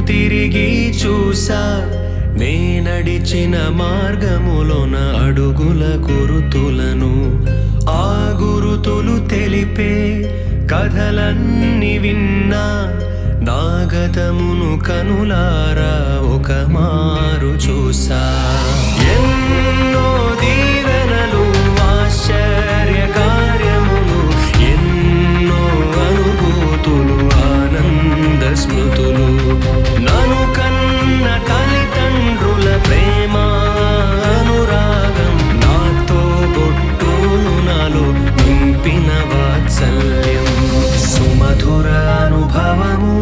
తిరిగి చూసా నే నడిచిన మార్గములోన అడుగుల గురుతులను ఆ గురుతులు తెలిపే కథలన్నీ విన్నా నాగతమును కనులారా ఒక మారు చూసా ఎన్నో దీవెనలు ఆశ్చర్య కార్యములు ఎన్నో అనుభూతులు ఆనంద స్మృతులు నను కన్న తల్లిదండ్రుల ప్రేమ అనురాగం నాతో బొట్టులు నాలో నింపిన వాత్సల్యం సుమధుర అనుభవము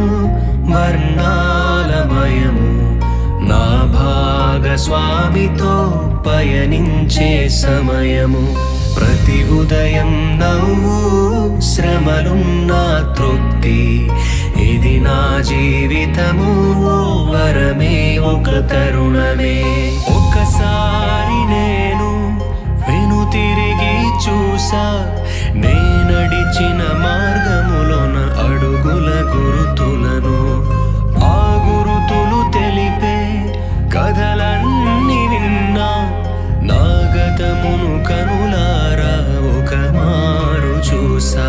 వర్ణాలమయము నా భాగస్వామితో పయనించే సమయము ప్రతి ఉదయం నవ్వు శ్రమలున్నా తృప్తి ఇది నా జీవితము ఓ వరమే ఒక తరుణమే ఒకసారి నేను వెను తిరిగి చూసా నే నడిచిన మార్గములోన అడుగుల గురుతులను ఆ గురుతులు తెలిపే కథలన్నీ విన్నా నాగతమును కనులారా ఒక మారు చూసా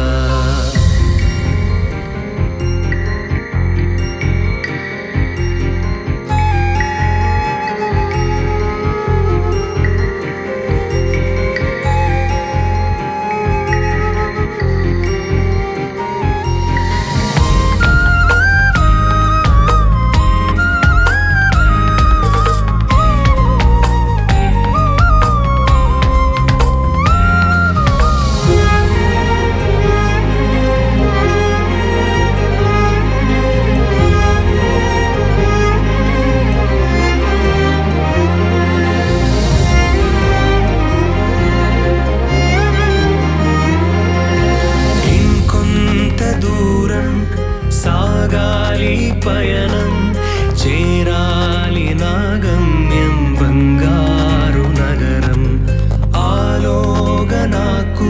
ఇంకొంత దూరం సాగాలి పయనం చేరాలి నా గమ్యం బంగారు నగరం ఆలోగా నాకు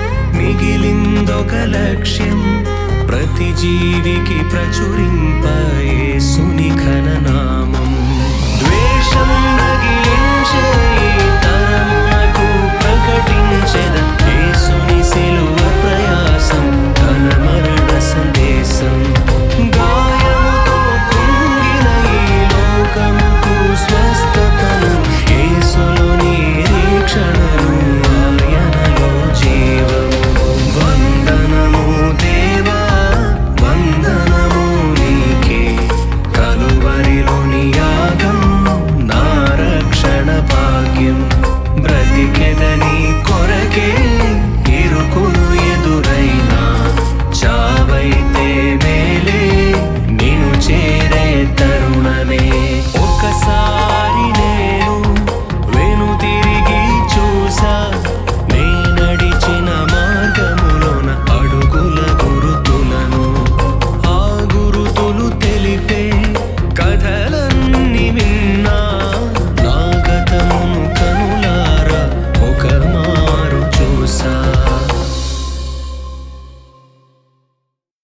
మిగిలిందొక లక్ష్యం ప్రతి జీవికి ప్రచురింప